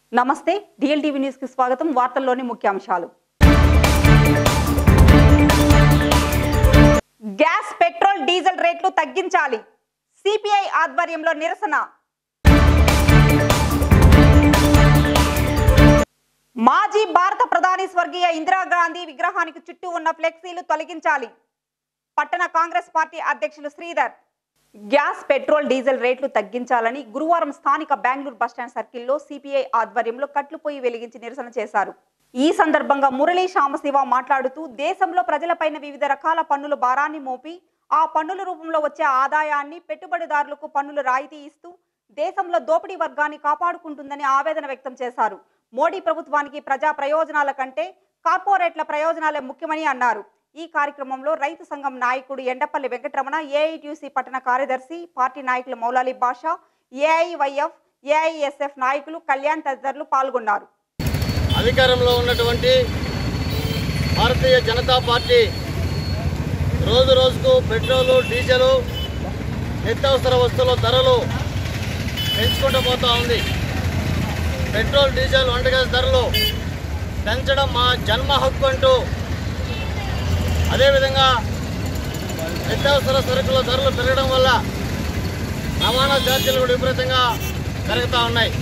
నమస్తే DLTV news కి స్వాగతం వార్తల్లోని ముఖ్యాంశాలు గ్యాస్ పెట్రోల్ డీజిల్ రేట్లు తగ్గించాలి సిపిఐ ఆధ్వర్యంలో నిరసన మాజీ భారత ప్రధాని స్వర్గీయ ఇందిరాగాంధీ విగ్రహానికి చుట్టూ ఉన్న ఫ్లెక్సీలు తొలగించాలి పట్టణ కాంగ్రెస్ పార్టీ అధ్యక్షులు శ్రీధర్ గ్యాస్ పెట్రోల్ డీజిల్ రేట్లు తగ్గించాలని గురువారం స్థానిక బెంగళూరు బస్టాండ్ సర్కిల్లో సిపిఐ ఆధ్వర్యంలో కట్లు పొయ్యి వెలిగించి నిరసన చేశారు ఈ సందర్భంగా మురళీ శామశివ మాట్లాడుతూ దేశంలో ప్రజలపైన వివిధ రకాల పన్నుల భారాన్ని మోపి ఆ పన్నుల రూపంలో వచ్చే ఆదాయాన్ని పెట్టుబడిదారులకు పన్నులు రాయితీ ఇస్తూ దేశంలో దోపిడీ వర్గాన్ని కాపాడుకుంటుందని ఆవేదన వ్యక్తం చేశారు మోడీ ప్రభుత్వానికి ప్రజా ప్రయోజనాల కంటే కార్పొరేట్ల ప్రయోజనాలే ముఖ్యమని అన్నారు ఈ కార్యక్రమంలో రైతు సంఘం నాయకుడు ఎండపల్లి వెంకటరమణ ఏఐటియుసి పట్టణ కార్యదర్శి పార్టీ నాయకులు మౌలాలి బాషా ఏఐవైఎఫ్ ఏఐఎస్ఎఫ్ నాయకులు కళ్యాణ్ తదితరులు పాల్గొన్నారు అధికారంలో ఉన్నటువంటి భారతీయ జనతా పార్టీ రోజు రోజుకు పెట్రోలు డీజిలు నిత్యావసర వస్తువుల ధరలు పెంచుకుంటూ పోతూ ఉంది పెట్రోల్ డీజిల్ వంట గ్యాస్ ధరలు పెంచడం మా జన్మ హక్కు అంటూ అదేవిధంగా నిత్యావసర సరుకుల ధరలు పెరగడం వల్ల రవాణా ఛార్జీలు కూడా విపరీతంగా పెరుగుతూ ఉన్నాయి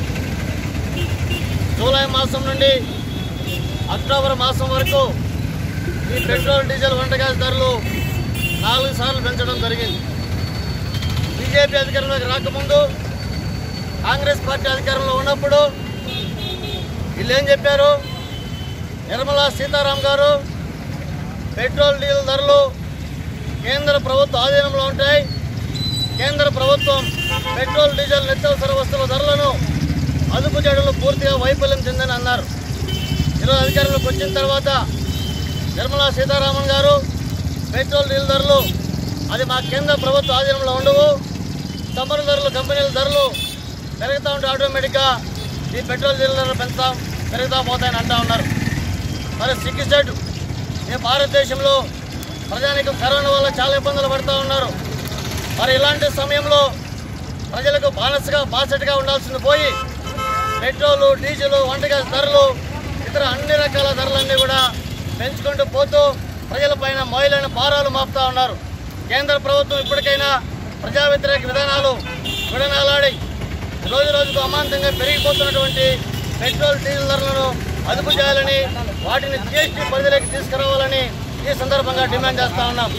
జూలై మాసం నుండి అక్టోబర్ మాసం వరకు ఈ పెట్రోల్ డీజిల్ వంట గ్యాస్ ధరలు నాలుగు సార్లు పెంచడం జరిగింది బీజేపీ అధికారంలోకి రాకముందు కాంగ్రెస్ పార్టీ అధికారంలో ఉన్నప్పుడు వీళ్ళు ఏం చెప్పారు నిర్మలా సీతారాం గారు పెట్రోల్ డీజిల్ ధరలు కేంద్ర ప్రభుత్వ ఆధీనంలో ఉంటాయి కేంద్ర ప్రభుత్వం పెట్రోల్ డీజిల్ నిత్యావసర వస్తువుల ధరలను అదుపు చేయడంలో పూర్తిగా వైఫల్యం చెందని అన్నారు ఈరోజు అధికారంలోకి వచ్చిన తర్వాత నిర్మలా సీతారామన్ గారు పెట్రోల్ డీజిల్ ధరలు అది మా కేంద్ర ప్రభుత్వ ఆధీనంలో ఉండవు చమురు ధరలు కంపెనీల ధరలు పెరుగుతూ ఉంటే ఆటోమేటిక్గా ఈ పెట్రోల్ డీజిల్ ధరలు పెంచుతాం పెరుగుతూ పోతాయని అంటూ ఉన్నారు మరి సిగ్గుచేటు ఈ భారతదేశంలో ప్రజానికి కరోనా వల్ల చాలా ఇబ్బందులు పడుతూ ఉన్నారు మరి ఇలాంటి సమయంలో ప్రజలకు బానసగా బాసటగా ఉండాల్సింది పోయి పెట్రోలు డీజిల్ వంట గ్యాస్ ధరలు ఇతర అన్ని రకాల ధరలన్నీ కూడా పెంచుకుంటూ పోతూ ప్రజలపైన మహిళైన భారాలు మాపుతా ఉన్నారు కేంద్ర ప్రభుత్వం ఇప్పటికైనా ప్రజా వ్యతిరేక విధానాలు విడనాలాడి రోజు రోజుకు అమాంతంగా పెరిగిపోతున్నటువంటి పెట్రోల్ డీజిల్ ధరలను అదుపు చేయాలని వాటిని జీఎస్టీ పరిధిలోకి తీసుకురావాలని ఈ సందర్భంగా డిమాండ్ చేస్తా ఉన్నాం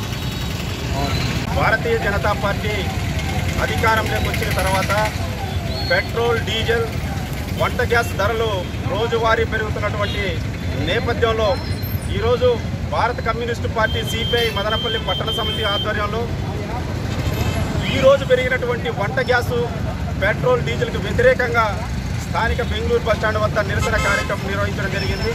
భారతీయ జనతా పార్టీ అధికారంలోకి వచ్చిన తర్వాత పెట్రోల్ డీజిల్ వంట గ్యాస్ ధరలు రోజువారీ పెరుగుతున్నటువంటి నేపథ్యంలో ఈరోజు భారత కమ్యూనిస్టు పార్టీ సిపిఐ మదనపల్లి పట్టణ సమితి ఆధ్వర్యంలో ఈరోజు పెరిగినటువంటి వంట గ్యాసు పెట్రోల్ డీజిల్కి వ్యతిరేకంగా స్థానిక బెంగళూరు బస్టాండ్ వద్ద నిరసన కార్యక్రమం నిర్వహించడం జరిగింది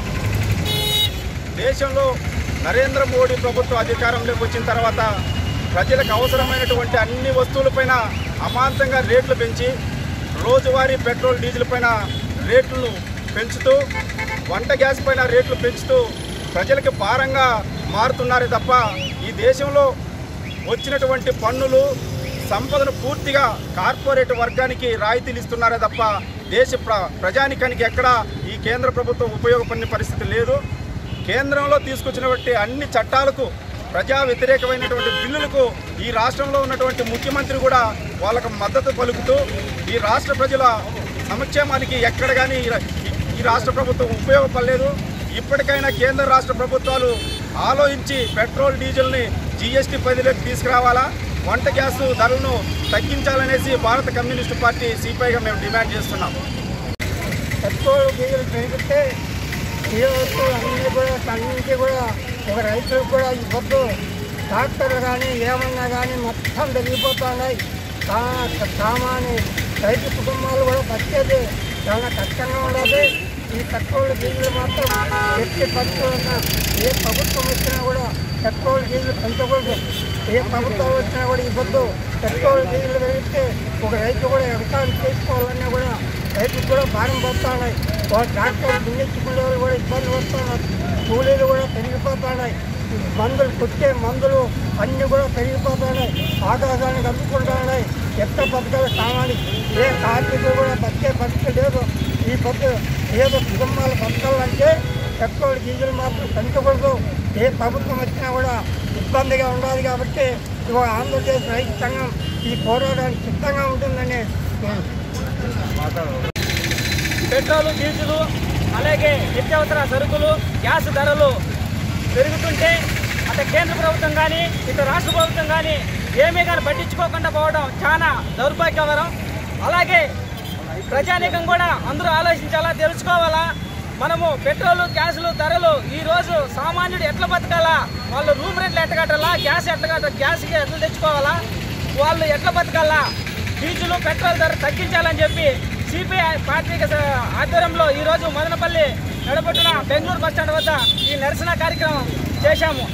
దేశంలో నరేంద్ర మోడీ ప్రభుత్వం అధికారంలోకి వచ్చిన తర్వాత ప్రజలకు అవసరమైనటువంటి అన్ని వస్తువులపైన అమాంతంగా రేట్లు పెంచి రోజువారీ పెట్రోల్ డీజిల్ పైన రేట్లు పెంచుతూ వంట గ్యాస్ పైన రేట్లు పెంచుతూ ప్రజలకు భారంగా మారుతున్నారే తప్ప ఈ దేశంలో వచ్చినటువంటి పన్నులు సంపదను పూర్తిగా కార్పొరేట్ వర్గానికి రాయితీలు ఇస్తున్నారే తప్ప దేశ ప్ర ప్రజానికానికి ఎక్కడా ఈ కేంద్ర ప్రభుత్వం ఉపయోగపడిన పరిస్థితి లేదు కేంద్రంలో తీసుకొచ్చినటువంటి అన్ని చట్టాలకు ప్రజా వ్యతిరేకమైనటువంటి బిల్లులకు ఈ రాష్ట్రంలో ఉన్నటువంటి ముఖ్యమంత్రి కూడా వాళ్ళకు మద్దతు పలుకుతూ ఈ రాష్ట్ర ప్రజల సంక్షేమానికి ఎక్కడ కానీ ఈ రా- ఈ రాష్ట్ర ప్రభుత్వం ఉపయోగపడలేదు ఇప్పటికైనా కేంద్ర రాష్ట్ర ప్రభుత్వాలు ఆలోచించి పెట్రోల్ డీజిల్ని జీఎస్టీ పరిధిలోకి తీసుకురావాలా వంట గ్యాస్ ధరలను తగ్గించాలనేసి భారత కమ్యూనిస్టు పార్టీ సిపిఐగా మేము డిమాండ్ చేస్తున్నాం పెట్రోల్ డీజిల్ పెరిగితే ఏ వస్తువులు అన్నీ కూడా అన్నింటికి కూడా ఒక రైతులకు కూడా ఇవ్వద్దు ట్రాక్టర్లు కానీ ఏమన్నా కానీ మొత్తం పెరిగిపోతున్నాయి కా- సామాన్య రైతు కుటుంబాలు కూడా బతికేది చాలా కష్టంగా ఉండదు ఈ పెట్రోల్ డీజిల్ మాత్రం ఎట్టి పరిస్థితుల్లో ఏ ప్రభుత్వం వచ్చినా కూడా పెట్రోల్ డీజిల్ పెంచకూడదు ఏ ప్రభుత్వం వచ్చినా కూడా ఇవ్వద్దు పెట్రోల్ డీజిల్ పెరిగితే ఒక రైతు కూడా వ్యవసాయం చేసుకోవాలన్నా కూడా రైతుకు కూడా భారం పడుతున్నాయి వాళ్ళ ట్రాక్టర్ దున్నించుకునే వాళ్ళు కూడా ఇబ్బంది పడుతున్నారు కూలీలు కూడా పెరిగిపోతున్నాయి మందులు కొట్టే మందులు అన్నీ కూడా పెరిగిపోతున్నాయి ఆకాశానికి అందుకుంటున్నాయి ఎట్ట బతకాలి సామాన్య ఏ కార్మికులు కూడా బతికే బతిక లేదు ఈ పొద్దు ఏదో కుటుంబాలు బతకాలంటే పెట్రోల్ డీజిల్ మాత్రం పెంచకూడదు ఏ ప్రభుత్వం వచ్చినా కూడా ఇబ్బందిగా ఉండాలి కాబట్టి ఇవాళ ఆంధ్రప్రదేశ్ రైతు సంఘం ఈ పోరాటానికి సిద్ధంగా ఉంటుందని నేను పెట్రోలు డీజిలు అలాగే నిత్యావసర సరుకులు గ్యాస్ ధరలు పెరుగుతుంటే అటు కేంద్ర ప్రభుత్వం కానీ ఇటు రాష్ట్ర ప్రభుత్వం కానీ ఏమీ కానీ పట్టించుకోకుండా పోవడం చాలా దౌర్భాగ్యకరం అలాగే ప్రజానీకం కూడా అందరూ ఆలోచించాలా తెలుసుకోవాలా మనము పెట్రోలు గ్యాసులు ధరలు ఈ రోజు సామాన్యుడు ఎట్లా బతకాలా వాళ్ళు రూమ్ రెంట్లు ఎట్లా కట్టాలా గ్యాస్ ఎట్లా కట్ట గ్యాస్కి ఎట్లా తెచ్చుకోవాలా వాళ్ళు ఎట్లా బతకాలా డీజిల్ పెట్రోల్ ధర తగ్గించాలని చెప్పి సిపిఐ పార్టీ ఆధ్వర్యంలో ఈ రోజు మదనపల్లి నడబొట్టున బెంగళూరు బస్టాండ్ వద్ద ఈ నిరసన కార్యక్రమం చేశాము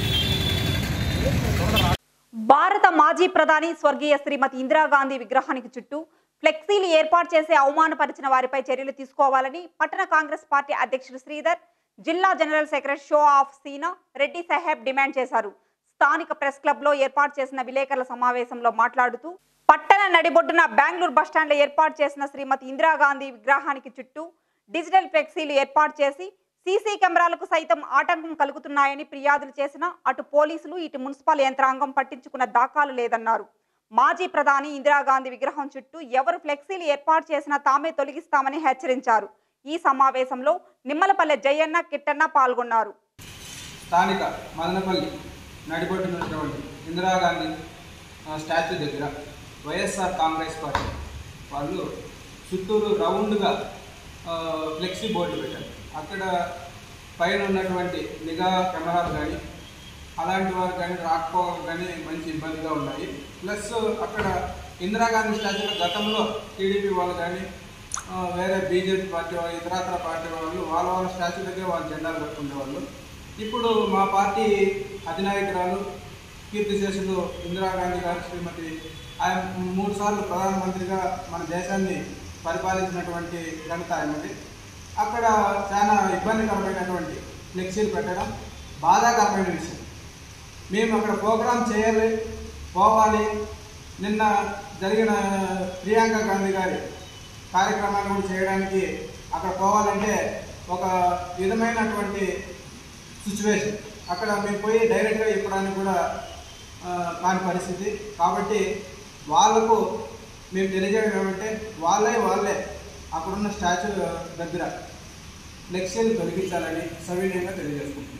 భారత మాజీ ప్రధాని స్వర్గీయ శ్రీమతి ఇందిరాగాంధీ విగ్రహానికి చుట్టూ ఫ్లెక్సీలు ఏర్పాటు చేసి అవమానపరిచిన వారిపై చర్యలు తీసుకోవాలని పట్టణ కాంగ్రెస్ పార్టీ అధ్యక్షుడు శ్రీధర్ జిల్లా జనరల్ సెక్రటరీ షో ఆఫ్ సీనా రెడ్డి సాహెబ్ డిమాండ్ చేశారు స్థానిక ప్రెస్ క్లబ్ లో ఏర్పాటు చేసిన విలేకరుల సమావేశంలో మాట్లాడుతూ పట్టణ నడిబొడ్డున బెంగళూరు బస్టాండ్లో ఏర్పాటు చేసిన శ్రీమతి ఇందిరాగాంధీ విగ్రహానికి చుట్టూ డిజిటల్ ఫ్లెక్సీలు ఏర్పాటు చేసి సీసీ కెమెరాలకు సైతం ఆటంకం కలుగుతున్నాయని ఫిర్యాదులు చేసిన అటు పోలీసులు ఇటు మున్సిపల్ యంత్రాంగం పట్టించుకున్న దాఖలు లేదన్నారు మాజీ ప్రధాని ఇందిరాగాంధీ విగ్రహం చుట్టూ ఎవరు ఫ్లెక్సీలు ఏర్పాటు చేసినా తామే తొలగిస్తామని హెచ్చరించారు ఈ సమావేశంలో నిమ్మలపల్లె జయన్న కిట్టన్న పాల్గొన్నారు స్థానిక మదనపల్లి నడిబొట్టునటువంటి ఇందిరాగాంధీ ఆ, స్టాచ్యూ దగ్గర వైఎస్ఆర్ కాంగ్రెస్ పార్టీ వాళ్ళు చుట్టూరు రౌండ్గా ఆ, ఫ్లెక్సీ బోర్డు పెట్టారు అక్కడ పైన ఉన్నటువంటి నిఘా కెమెరాలు కానీ అలాంటి వారు కానీ రాకపోవడం కానీ మంచి ఇబ్బందిగా ఉన్నాయి ప్లస్ అక్కడ ఇందిరాగాంధీ స్టాచ్యూలో గతంలో టీడీపీ వాళ్ళు కానీ ఆ, వేరే బీజేపీ పార్టీ వాళ్ళు ఇతరత్ర పార్టీ వాళ్ళు వాళ్ళ వాళ్ళ స్టాచ్యూ దగ్గర వాళ్ళ జెండాలు కట్టుకునేవాళ్ళు ఇప్పుడు మా పార్టీ అధినాయకురాలు కీర్తిశేషులు ఇందిరాగాంధీ గారు శ్రీమతి ఆయన మూడు సార్లు ప్రధానమంత్రిగా మన దేశాన్ని పరిపాలించినటువంటి ఘనత ఆయనది అక్కడ చాలా ఇబ్బందికరమైనటువంటి ఫ్లెక్సీలు పెట్టడం బాధాకరమైన విషయం మేము అక్కడ ప్రోగ్రామ్ చేయాలి పోవాలి నిన్న జరిగిన ప్రియాంక గాంధీ గారి కార్యక్రమాన్ని కూడా చేయడానికి అక్కడ పోవాలంటే ఒక విధమైనటువంటి సిచ్యువేషన్ అక్కడ మేము పోయి డైరెక్ట్గా చెప్పడానికి కూడా ఆ, కాని పరిస్థితి కాబట్టి వాళ్ళకు మేము తెలియజేయడం ఏమంటే వాళ్ళే వాళ్ళే అక్కడున్న స్టాచ్యూ దగ్గర ఫ్లెక్సీలు తొలగించాలని సవినయంగా తెలియజేసుకుంటున్నాం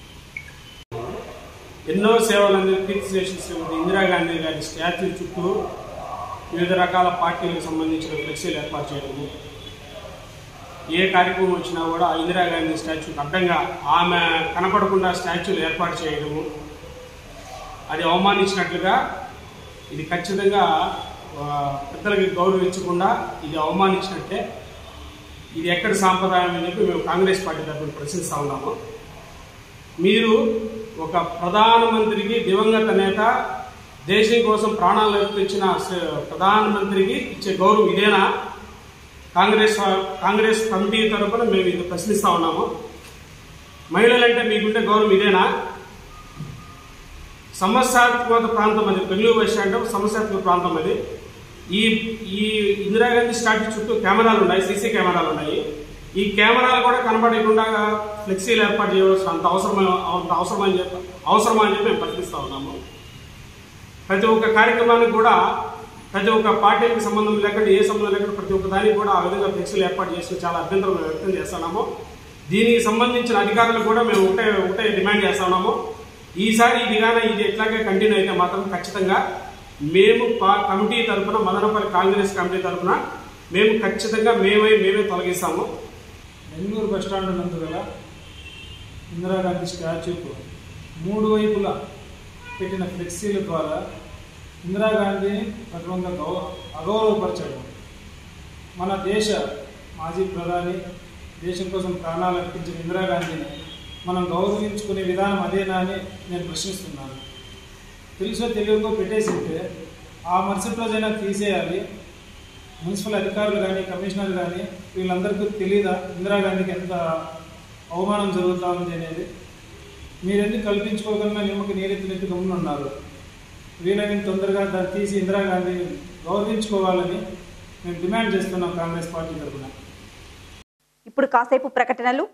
ఎన్నో సేవలు అందిన కీర్తిశేషులు శ్రీమతి ఇందిరాగాంధీ గారి స్టాచ్యూ చుట్టూ వివిధ రకాల పార్టీలకు సంబంధించిన ఫ్లెక్సీలు ఏర్పాటు చేయడము ఏ కార్యక్రమం వచ్చినా కూడా ఆ ఇందిరాగాంధీ స్టాచ్యూకి అడ్డంగా ఆమె కనపడకుండా స్టాచ్యూలు ఏర్పాటు చేయడము అది అవమానించినట్లుగా ఇది ఖచ్చితంగా ఆ, పెద్దలకి గౌరవించకుండా ఇది అవమానించినట్టే ఇది ఎక్కడి సాంప్రదాయం అని చెప్పి మేము కాంగ్రెస్ పార్టీ తరఫున ప్రశ్నిస్తా ఉన్నాము మీరు ఒక ప్రధానమంత్రికి దివంగత నేత దేశం కోసం ప్రాణాలు అర్పించిన స- ప్రధానమంత్రికి ఇచ్చే గౌరవం ఇదేనా కాంగ్రెస్ కాంగ్రెస్ కమిటీ తరఫున మేము ఇది ప్రశ్నిస్తా ఉన్నాము మహిళలంటే మీకుండే గౌరవం ఇదేనా సమస్యాత్మక ప్రాంతం అది బెంగళూరు బస్ స్టాండ్ సమస్యాత్మక ప్రాంతం అది ఈ ఈ ఇందిరాగాంధీ స్టాట్యూ చుట్టూ కెమెరాలు ఉన్నాయి సీసీ కెమెరాలు ఉన్నాయి ఈ కెమెరాలు కూడా కనబడకుండా ఫ్లెక్సీలు ఏర్పాటు చేయవలసిన అంత అవసరం అంత అవసరమని చెప్పి అవసరమా అని చెప్పి మేము ప్రశ్నిస్తా ఉన్నాము ప్రతి ఒక్క కార్యక్రమానికి కూడా ప్రతి ఒక్క పార్టీకి సంబంధం లేకుండా ఏ సంబంధం లేకుండా ప్రతి ఒక్క దానికి కూడా ఆ విధంగా ఫ్లెక్సీలు ఏర్పాటు చేసి చాలా అభ్యంతరం మేము వ్యక్తం చేస్తున్నాము దీనికి సంబంధించిన అధికారులు కూడా మేము ఒకటే ఒకటే డిమాండ్ చేస్తున్నాము ఈసారి ఇది కానీ ఇది ఎట్లాగే కంటిన్యూ అయితే మాత్రం ఖచ్చితంగా మేము పా- కమిటీ తరఫున మదనపల్లి కాంగ్రెస్ కమిటీ తరఫున మేము ఖచ్చితంగా మేమై మేమే తొలగిస్తాము బెంగళూరు బస్టాండ్ నందు గల ఇందిరాగాంధీ స్టాచ్యూకు మూడు వైపులా పెట్టిన ఫ్లెక్సీల ద్వారా ఇందిరాగాంధీని ప్రకటంగా గౌ అగౌరవపరచడం మన దేశ మాజీ ప్రధాని దేశం కోసం ప్రాణాలు అర్పించిన ఇందిరాగాంధీని మనం గౌరవించుకునే విధానం అదేనా అని నేను ప్రశ్నిస్తున్నాను తెలుసో తెలియకో పెట్టేసింటే ఆ మరుసటి రోజైనా తీసేయాలి మున్సిపల్ అధికారులు కానీ కమిషనర్ కానీ వీళ్ళందరికీ తెలియదా ఇందిరాగాంధీకి ఎంత అవమానం జరుగుతూ ఉంది అనేది మీరెందుకు కల్పించుకోకుండా నిమ్మకి నీరెత్తినట్టు గమనున్నారు వీలైనంత తొందరగా దాన్ని తీసి ఇందిరాగాంధీని గౌరవించుకోవాలని మేము డిమాండ్ చేస్తున్నాం కాంగ్రెస్ పార్టీ తరఫున ఇప్పుడు కాసేపు ప్రకటనలు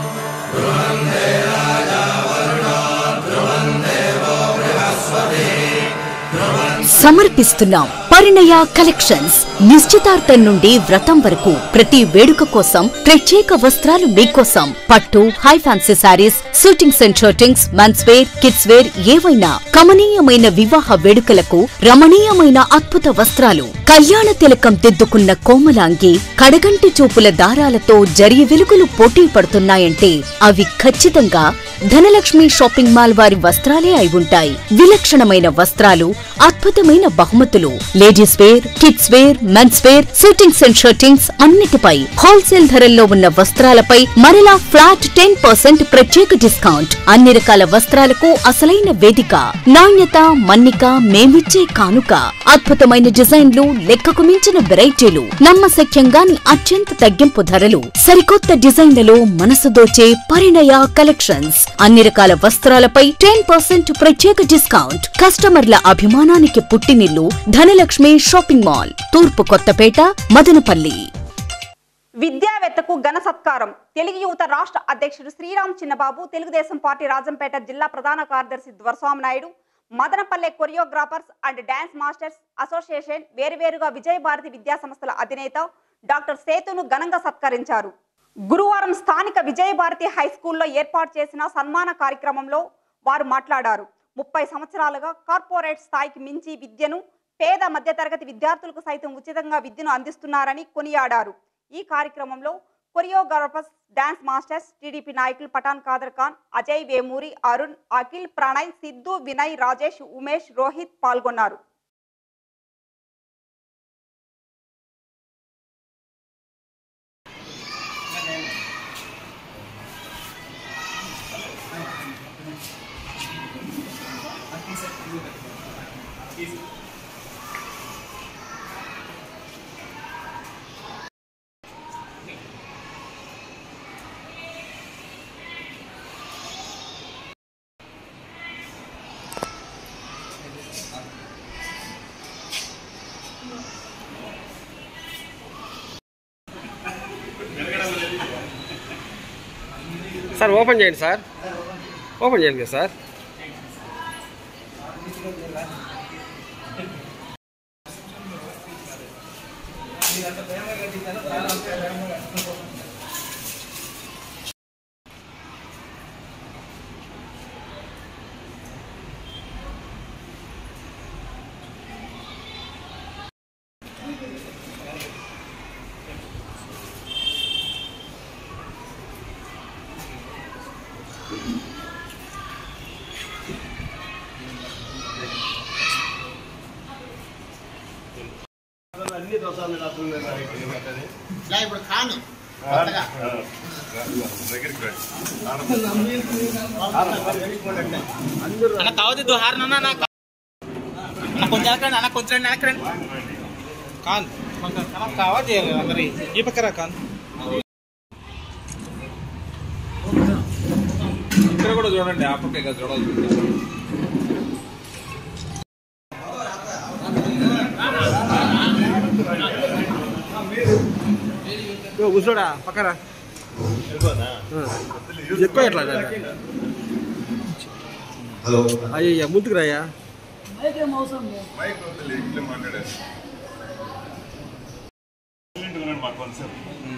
సమర్పిస్తున్నాం పరిణయ కలెక్షన్స్ నిశ్చితార్థం నుండి వ్రతం వరకు ప్రతి వేడుక కోసం ప్రత్యేక వస్త్రాలు మీకోసం పట్టు high fancy sarees suitings and shirtings men's wear kids wear ఏవైనా కమనీయమైన వివాహ వేడుకలకు రమణీయమైన అద్భుత వస్త్రాలు కళ్యాణ తిలకం దిద్దుకున్న కోమలాంగి కడగంటి చూపుల దారాలతో జరి వెలుగులు పోటీ పడుతున్నాయంటే అవి ఖచ్చితంగా ధనలక్ష్మి షాపింగ్ మాల్ వారి వస్త్రాలే అయి ఉంటాయి విలక్షణమైన వస్త్రాలు అద్భుతమైన బహుమతులు ladies wear kids wear men's wear suitings and shirtings అన్నిటిపై హోల్సేల్ ధరల్లో ఉన్న వస్త్రాలపై మరలా ఫ్లాట్ టెన్ పర్సెంట్ ప్రత్యేక డిస్కౌంట్ అన్ని రకాల వస్త్రాలకు అసలైన వేదిక నాణ్యత మన్నిక మేమిచ్చే కానుక అద్భుతమైన డిజైన్లు లెక్కకు మించిన వెరైటీలు నమ్మశక్యంగాని అత్యంత తగ్గింపు ధరలు సరికొత్త డిజైన్లలో మనసు దోచే పరిణయ కలెక్షన్స్ అన్ని రకాల వస్త్రాలపై టెన్ పర్సెంట్ ప్రత్యేక డిస్కౌంట్ కస్టమర్ల అభిమానానికి పుట్టినిల్లు ధనలక్ష్మి షాపింగ్ మాల్ తూర్పు కొత్తపేట మదనపల్లి విద్యావేత్తకు ఘన సత్కారం తెలుగు యువత రాష్ట్ర అధ్యక్షుడు శ్రీరామ్ చిన్నబాబు తెలుగుదేశం పార్టీ రాజంపేట జిల్లా ప్రధాన కార్యదర్శి Dwaraswamy Naidu Madanapalle choreographers and dance masters association వేరువేరుగా విజయభారతి విద్యా సంస్థల అధినేత డాక్టర్ సేతును ఘనంగా సత్కరించారు గురువారం స్థానిక విజయభారతి హై స్కూల్లో ఏర్పాటు చేసిన సన్మాన కార్యక్రమంలో వారు మాట్లాడారు ముప్పై సంవత్సరాలుగా కార్పొరేట్ స్థాయికి మించి విద్యను పేద మధ్యతరగతి విద్యార్థులకు సైతం ఉచితంగా విద్యను అందిస్తున్నారని కొనియాడారు ఈ కార్యక్రమంలో కొరియోగ్రాఫర్స్ డాన్స్ మాస్టర్స్ టీడీపీ నాయకులు పఠాన్ ఖాదర్ ఖాన్ అజయ్ వేమూరి అరుణ్ అఖిల్ ప్రణయ్ సిద్ధు వినయ్ రాజేష్ ఉమేష్ రోహిత్ పాల్గొన్నారు సార్ ఓపెన్ చేయండి సార్ ఓపెన్ చేయండి కదా సార్ ఇప్పుడు కాను అన్న తావది దుహార్ నాన్న నా అన్న కొంచెం వెనక్రండి అన్న కొంచెం రండి వెనక్రండి కాన్ కావాలి అందరి ఈ పక్కన కాన్ ఇక్కడ కూడా చూడండి ఆ పక్క ఇక్కడ చూడాలి కూర్చోడా పక్కరా ఎక్కువ ఎట్లా హలో అయ్యయ్యా ముందుకు రాయ్యా మా కాన్సెప్ట్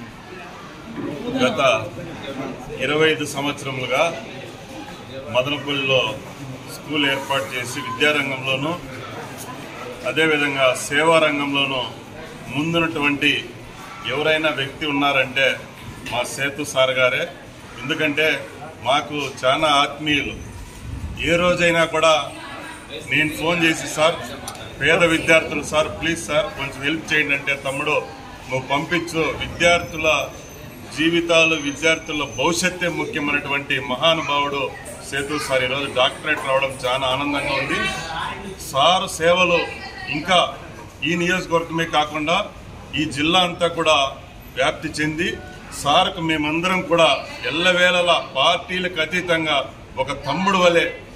గత ఇరవై ఐదు సంవత్సరములుగా మదనపల్లిలో స్కూల్ ఏర్పాటు చేసి విద్యారంగంలోనూ అదేవిధంగా సేవా రంగంలోనూ ముందున్నటువంటి ఎవరైనా వ్యక్తి ఉన్నారంటే మా సేతు సార్ గారే ఎందుకంటే మాకు చాలా ఆత్మీయులు ఏ రోజైనా కూడా నేను ఫోన్ చేసి సార్ పేద విద్యార్థులు సార్ ప్లీజ్ సార్ కొంచెం హెల్ప్ చేయండి అంటే తమ్ముడు నువ్వు పంపించు విద్యార్థుల జీవితాలు విద్యార్థుల భవిష్యత్తే ముఖ్యమైనటువంటి మహానుభావుడు సేతు సార్ ఈరోజు డాక్టరేట్ రావడం చాలా ఆనందంగా ఉంది సార్ సేవలు ఇంకా ఈ నియోజకవర్గమే కాకుండా ఈ జిల్లా అంతా కూడా వ్యాప్తి చెంది సార్కు మేమందరం కూడా ఎల్లవేళలా పార్టీలకు అతీతంగా ఒక తమ్ముడు వలె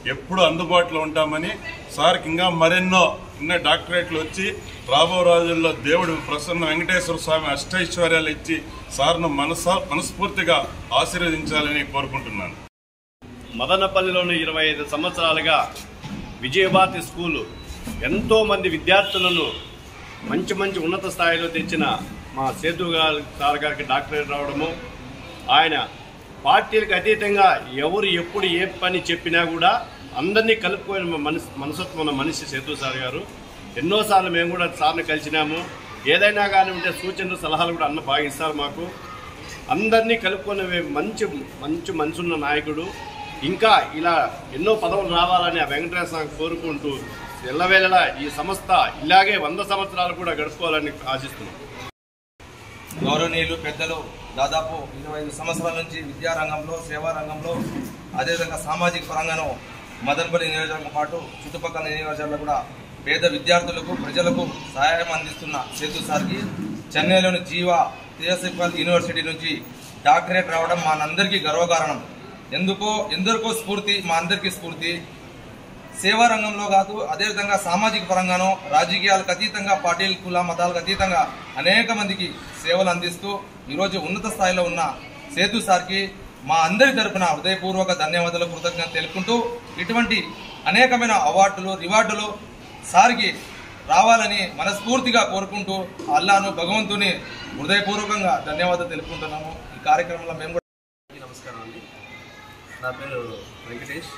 ఎప్పుడు అందుబాటులో ఉంటామని సార్కి ఇంకా మరెన్నో ఇంకా డాక్టరేట్లు వచ్చి రాబో రోజుల్లో దేవుడు ప్రసన్న వెంకటేశ్వర స్వామి అష్టైశ్వర్యాలు ఇచ్చి సార్ను మనస మనస్ఫూర్తిగా ఆశీర్వదించాలని కోరుకుంటున్నాను మదనపల్లిలోని ఇరవై ఐదు సంవత్సరాలుగా విజయభారతి స్కూలు ఎంతో మంది విద్యార్థులను మంచి మంచి ఉన్నత స్థాయిలో తెచ్చిన మా సేతు గారి సార్ గారికి డాక్టరేట్ రావడము ఆయన పార్టీలకు అతీతంగా ఎవరు ఎప్పుడు ఏ పని చెప్పినా కూడా అందరినీ కలుపుకొని మనసు మనసత్వం ఉన్న మనిషి సేతు సార్ గారు ఎన్నోసార్లు మేము కూడా సార్ని కలిసినాము ఏదైనా కానీ ఉంటే సూచనలు సలహాలు కూడా అన్న బాగా ఇస్తారు మాకు అందరినీ కలుపుకొని మంచి మంచి మనసున్న నాయకుడు ఇంకా ఇలా ఎన్నో పదవులు రావాలని ఆ వెంకటేశ్వర స్వామి కోరుకుంటూ ఎల్లవేళలా ఈ సంస్థ ఇలాగే వంద సంవత్సరాలు కూడా గడుపుకోవాలని ఆశిస్తున్నాం గౌరవనీయులు పెద్దలు దాదాపు ఇరవై ఐదు సంవత్సరాల నుంచి విద్యారంగంలో సేవా రంగంలో అదేవిధంగా సామాజిక పరంగాను మదనపల్లి నియోజకవర్గం పాటు చుట్టుపక్కల నియోజకవర్గాల్లో కూడా పేద విద్యార్థులకు ప్రజలకు సహాయం అందిస్తున్న సేతు సార్కి చెన్నైలోని జీవా థియోసఫికల్ యూనివర్సిటీ నుంచి డాక్టరేట్ రావడం మా అందరికీ గర్వకారణం ఎందుకో ఎందరికో స్ఫూర్తి మా అందరికీ స్ఫూర్తి సేవా రంగంలో కాదు అదేవిధంగా సామాజిక పరంగానో రాజకీయాలకు అతీతంగా పార్టీల కుల మతాలకు అతీతంగా అనేక మందికి సేవలు అందిస్తూ ఈరోజు ఉన్నత స్థాయిలో ఉన్న సేతు సార్కి మా అందరి తరపున హృదయపూర్వక ధన్యవాదాలు కృతజ్ఞత తెలుపుకుంటూ ఇటువంటి అనేకమైన అవార్డులు రివార్డులు సార్కి రావాలని మనస్ఫూర్తిగా కోరుకుంటూ అల్లాను భగవంతుని హృదయపూర్వకంగా ధన్యవాదాలు తెలుపుకుంటున్నాము ఈ కార్యక్రమంలో మేము కూడా నమస్కారం అండి నా పేరు వెంకటేష్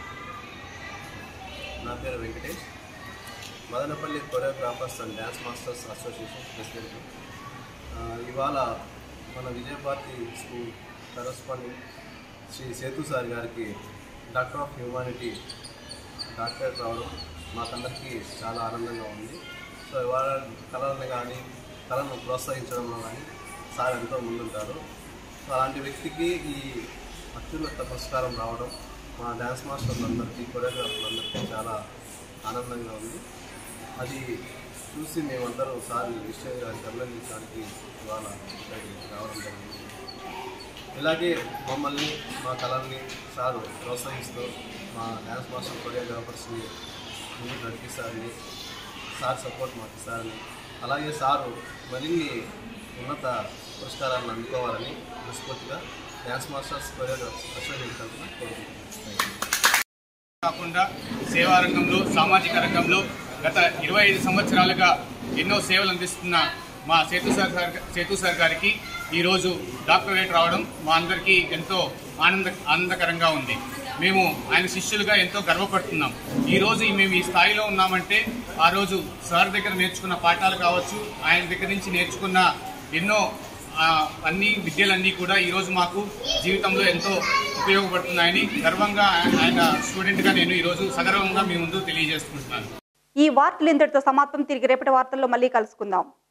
నా పేరు Venkatesh Madanapalli choreographers and dance masters association president ఆ, ఇవాళ మన Vijayabharathi school corresponding Shri Sethu sir గారికి డాక్టర్ ఆఫ్ హ్యూమానిటీ డాక్టరేట్ రావడం మాకందరికీ చాలా ఆనందంగా ఉంది సో ఇవాళ కళలను కానీ కళను ప్రోత్సహించడంలో కానీ సార్ ఎంతో ముందుంటారు సో అలాంటి వ్యక్తికి ఈ అత్యున్నత పురస్కారం రావడం మా డ్యాన్స్ మాస్టర్లందరికీ కొరియోగ్రాఫర్లందరికీ చాలా ఆనందంగా ఉంది అది చూసి మేమందరం సార్ ఈ విషయం గారికి అభినందించడానికి ఇవాళ ఇక్కడికి రావడం జరిగింది ఇలాగే మమ్మల్ని మా కళల్ని సార్ ప్రోత్సహిస్తూ మా డ్యాన్స్ మాస్టర్ కొరియోగ్రాఫర్స్ని ముందుకు నడిపిస్తారని సార్ సపోర్ట్ మాకు ఇస్తారని అలాగే సారు మరిన్ని ఉన్నత పురస్కారాలను అందుకోవాలని మనస్ఫూర్తిగా డ్యాన్స్ మాస్టర్స్ కొరియోగ్రాఫర్స్ అసోసియేషన్ తరఫున కోరుకుంటున్నాను కాకుండా సేవా రంగంలో సామాజిక రంగంలో గత ఇరవై ఐదు సంవత్సరాలుగా ఎన్నో సేవలు అందిస్తున్న మా సేతు సార్ గారి- సేతు సార్ గారికి ఈరోజు డాక్టరేట్ రావడం మా అందరికీ ఎంతో ఆనంద ఆనందకరంగా ఉంది మేము ఆయన శిష్యులుగా ఎంతో గర్వపడుతున్నాం ఈ రోజు ఈ మేము ఈ స్థాయిలో ఉన్నామంటే ఆ రోజు సార్ దగ్గర నేర్చుకున్న పాఠాలు కావచ్చు ఆయన దగ్గర నుంచి నేర్చుకున్న ఎన్నో ఆ, అన్ని విద్యలన్నీ కూడా ఈరోజు మాకు జీవితంలో ఎంతో ఉపయోగపడుతున్నాయని గర్వంగా ఆయన స్టూడెంట్గా నేను ఈరోజు సగర్వంగా మీ ముందు తెలియజేసుకుంటున్నాను ఈ వార్తలు ఇంతటితో సమాప్తం తిరిగి రేపటి వార్తల్లో మళ్ళీ కలుసుకుందాం